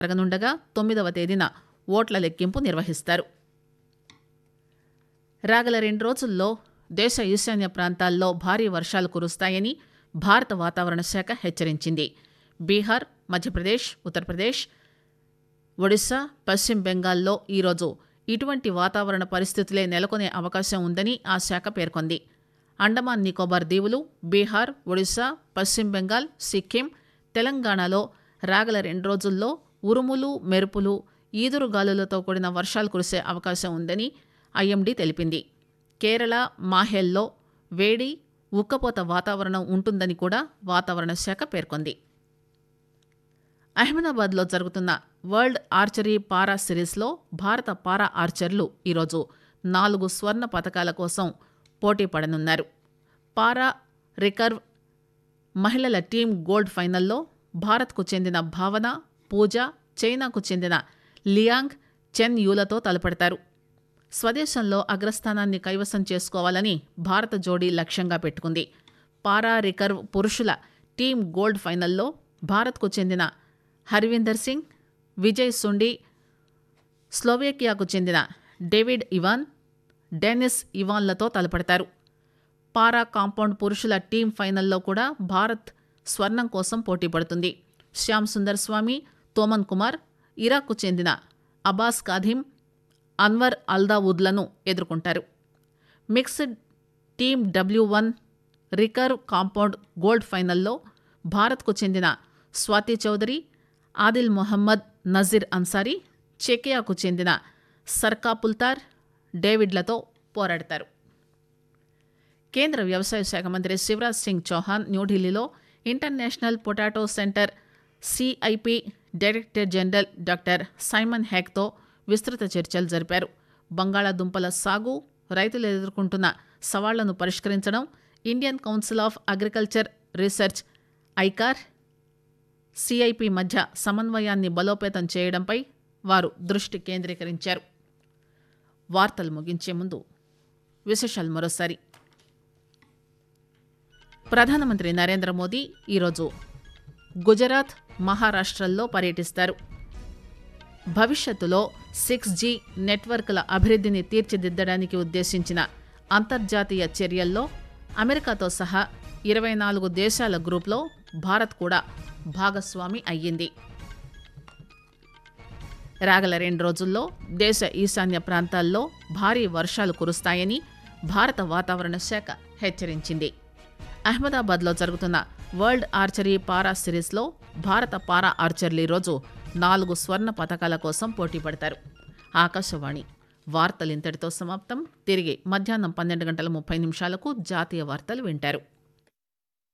జరగనుండగా తొమ్మిదవ తేదీన ఓట్ల లెక్కింపు నిర్వహిస్తారు రాగల రెండు రోజుల్లో దేశ ఈశాన్య ప్రాంతాల్లో భారీ వర్షాలు కురుస్తాయని భారత వాతావరణ శాఖ హెచ్చరించింది బీహార్ మధ్యప్రదేశ్ ఉత్తరప్రదేశ్ ఒడిశా పశ్చిమ బెంగాల్లో ఈరోజు ఇటువంటి వాతావరణ పరిస్థితులే నెలకొనే అవకాశం ఉందని ఆ శాఖ పేర్కొంది అండమాన్ నికోబార్ దీవులు బీహార్ ఒడిశా పశ్చిమ బెంగాల్ సిక్కిం తెలంగాణలో రాగల రెండు రోజుల్లో ఉరుములు మెరుపులు ఈదురుగాలులతో కూడిన వర్షాలు కురిసే అవకాశం ఉందని ఐఎండీ తెలిపింది కేరళ మాహేల్లో వేడి ఉక్కపోత వాతావరణం ఉంటుందని కూడా వాతావరణ శాఖ పేర్కొంది అహ్మదాబాద్లో జరుగుతున్న వరల్డ్ ఆర్చరీ పారా సిరీస్లో భారత పారా ఆర్చర్లు ఈరోజు నాలుగు స్వర్ణ పథకాల కోసం పోటీ పడనున్నారు పారా రికర్వ్ మహిళల టీం గోల్డ్ ఫైనల్లో భారత్కు చెందిన భావన పూజ చైనాకు చెందిన లియాంగ్ చెన్ యూలతో తలపడతారు స్వదేశంలో అగ్రస్థానాన్ని కైవసం చేసుకోవాలని భారత జోడీ లక్ష్యంగా పెట్టుకుంది పారా రికర్వ్ పురుషుల టీం గోల్డ్ ఫైనల్లో భారత్కు చెందిన హర్వీందర్ సింగ్ విజయ్ సుండి స్లోవేకియాకు చెందిన డేవిడ్ ఇవాన్ డెనిస్ ఇవాన్లతో తలపడతారు పారా కాంపౌండ్ పురుషుల టీం ఫైనల్లో కూడా భారత్ స్వర్ణం కోసం పోటీ పడుతుంది శ్యామ్ సుందర్ స్వామి తోమన్ కుమార్ ఇరాక్కు చెందిన అబాస్ కాధిం అన్వర్ అల్దావుద్లను ఎదుర్కొంటారు mixed team W one recurve compound gold ఫైనల్లో భారత్కు చెందిన స్వాతి చౌదరి ఆదిల్ మొహమ్మద్ నజీర్ అన్సారీ చెకియాకు చెందిన సర్కా పుల్తార్ డేవిడ్లతో పోరాడతారు కేంద్ర వ్యవసాయ శాఖ మంత్రి శివరాజ్ సింగ్ చౌహాన్ న్యూఢిల్లీలో international potato centre CIP director general doctor Simon హ్యాక్తో విస్తృత చర్చలు జరిపారు బంగాళాదుంపల సాగు రైతులు ఎదుర్కొంటున్న సవాళ్లను పరిష్కరించడం Indian council of agriculture research ICAR CIP మధ్య సమన్వయాన్ని బలోపేతం చేయడంపై వారు దృష్టి కేంద్రీకరించారు వార్తలు ముగించే ముందు విశేషాలు మరోసారి ప్రధానమంత్రి నరేంద్ర మోదీ ఈరోజు గుజరాత్ మహారాష్ట్రల్లో పర్యటిస్తారు భవిష్యత్తులో సిక్స్ జీ నెట్వర్క్ల అభివృద్ధిని తీర్చిదిద్దడానికి ఉద్దేశించిన అంతర్జాతీయ చర్యల్లో అమెరికాతో సహా ఇరవై నాలుగు దేశాల గ్రూప్లో భారత్ కూడా భాగస్వామి అయ్యింది రాగల రెండు రోజుల్లో దేశ ఈశాన్య ప్రాంతాల్లో భారీ వర్షాలు కురుస్తాయని భారత వాతావరణ శాఖ హెచ్చరించింది అహ్మదాబాద్లో జరుగుతున్న వరల్డ్ ఆర్చరీ పారా సిరీస్లో భారత పారా ఆర్చర్లు ఈరోజు నాలుగు స్వర్ణ పథకాల కోసం పోటీ పడతారు ఆకాశవాణి వార్తలు ఇంతటితో సమాప్తం తిరిగి మధ్యాహ్నం పన్నెండు గంటల ముప్పై నిమిషాలకు జాతీయ వార్తలు వింటారు